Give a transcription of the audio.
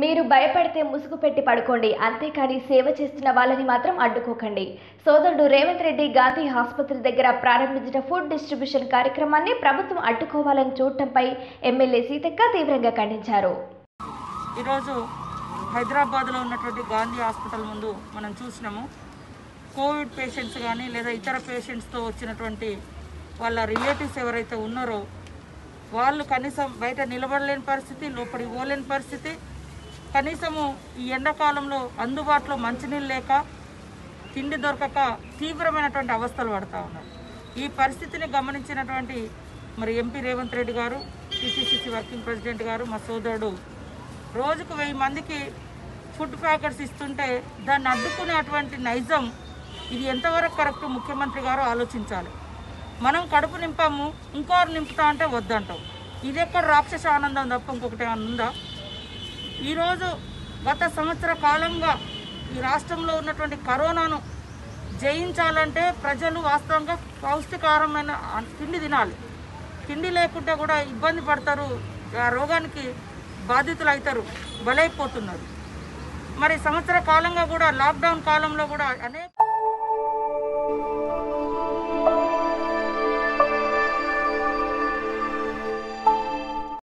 మీరు భయపడితే ముసుగు పెట్టి పడుకోండి అంతేకాని సేవ చేస్తున్న వాళ్ళని మాత్రం అడ్డుకోకండి సోదరుడు రేవంత్ రెడ్డి గాంధీ ఆసుపత్రి దగ్గర ప్రారంభించిన ఫుడ్ డిస్ట్రిబ్యూషన్ కార్యక్రమాన్ని ప్రభుత్వం అడ్డుకోవాలని చూడటంపై ఎమ్మెల్యే సీతక్క తీవ్రంగా ఖండించారు ఈరోజు హైదరాబాద్లో ఉన్నటువంటి గాంధీ హాస్పిటల్ ముందు మనం చూసినాము కోవిడ్ పేషెంట్స్ కానీ లేదా ఇతర పేషెంట్స్తో వచ్చినటువంటి వాళ్ళ రిలేటివ్స్ ఎవరైతే ఉన్నారో వాళ్ళు కనీసం బయట నిలబడలేని పరిస్థితి లోపలికి పోలేని పరిస్థితి కనీసము ఈ ఎండాకాలంలో అందుబాటులో మంచినీళ్ళు లేక తిండి దొరకక తీవ్రమైనటువంటి అవస్థలు పడతా ఉన్నారు ఈ పరిస్థితిని గమనించినటువంటి మరి ఎంపీ రేవంత్ రెడ్డి గారు టీపీసీసీ వర్కింగ్ ప్రెసిడెంట్ గారు మా సోదరుడు రోజుకు వెయ్యి మందికి ఫుడ్ ప్యాకెట్స్ ఇస్తుంటే దాన్ని అడ్డుకునేటువంటి నైజం ఇది ఎంతవరకు కరెక్ట్ ముఖ్యమంత్రి గారు ఆలోచించాలి మనం కడుపు నింపాము ఇంకోరు నింపుతా అంటే వద్దంటాం ఇది ఎక్కడ రాక్షస ఆనందం తప్ప ఇంకొకటి ఏమైనా ఉందా ఈరోజు గత సంవత్సర కాలంగా ఈ రాష్ట్రంలో ఉన్నటువంటి కరోనాను జయించాలంటే ప్రజలు వాస్తవంగా పౌష్టికారమైన తిండి తినాలి తిండి లేకుంటే కూడా ఇబ్బంది పడతారు ఆ రోగానికి బాధితులు అవుతారు బలైపోతున్నారు మరి సంవత్సర కాలంగా కూడా లాక్డౌన్ కాలంలో కూడా అనేక